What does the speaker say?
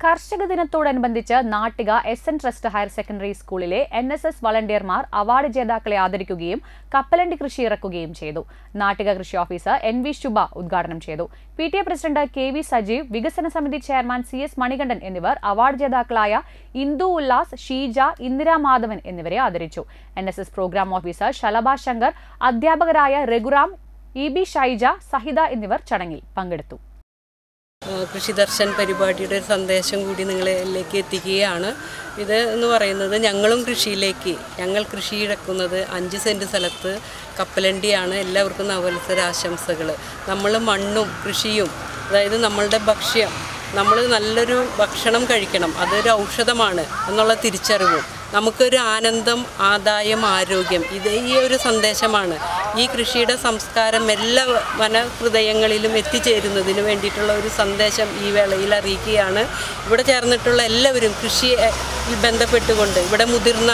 കർഷക ദിനത്തോടനുബന്ധിച്ച് Nattika S N trust higher secondary സ്കൂളിലെ എൻ എസ് എസ് വളണ്ടിയർമാർ അവാർഡ് ജേതാക്കളെ ആദരിക്കുകയും കപ്പലണ്ടി കൃഷി ഇറക്കുകയും ചെയ്തു നാട്ടിക കൃഷി ഓഫീസർ എൻ വി ശുഭ ഉദ്ഘാടനം ചെയ്തു P T A president K V Sajeev വികസന സമിതി ചെയർമാൻ സി എസ് മണികണ്ഠൻ എന്നിവർ അവാർഡ് ജേതാക്കളായ ഇന്ദു ഉല്ലാസ് ഷീജ ഇന്ദിരാ മാധവൻ എന്നിവരെ ആദരിച്ചു N S S programme officer Shalabha Shankar അധ്യാപകരായ രഘുറാം ഇ ബി ഷൈജ സഹിത എന്നിവർ ചടങ്ങിൽ പങ്കെടുത്തു ഏഹ് കൃഷി ദർശൻ പരിപാടിയുടെ ഒരു സന്ദേശം കൂടി നിങ്ങളിലേക്ക് എത്തിക്കുകയാണ് ഇത് എന്ന് പറയുന്നത് ഞങ്ങളും കൃഷിയിലേക്ക് ഞങ്ങൾ കൃഷി ഇഴക്കുന്നത് അഞ്ച് സെൻറ്റ് സ്ഥലത്ത് കപ്പലണ്ടിയാണ് എല്ലാവർക്കും നവത്സര ആശംസകൾ നമ്മൾ മണ്ണും കൃഷിയും അതായത് നമ്മളുടെ ഭക്ഷ്യം നമ്മൾ നല്ലൊരു ഭക്ഷണം കഴിക്കണം അതൊരു ഔഷധമാണ് എന്നുള്ള തിരിച്ചറിവും നമുക്കൊരു ആനന്ദം ആദായം ആരോഗ്യം ഇത് ഈ ഒരു സന്ദേശമാണ് ഈ കൃഷിയുടെ സംസ്കാരം എല്ലാ വനഹൃദയങ്ങളിലും എത്തിച്ചേരുന്നതിന് വേണ്ടിയിട്ടുള്ള ഒരു സന്ദേശം ഈ വേളയിൽ അറിയിക്കുകയാണ് ഇവിടെ ചേർന്നിട്ടുള്ള എല്ലാവരും കൃഷിയെ ബന്ധപ്പെട്ടുകൊണ്ട് ഇവിടെ മുതിർന്ന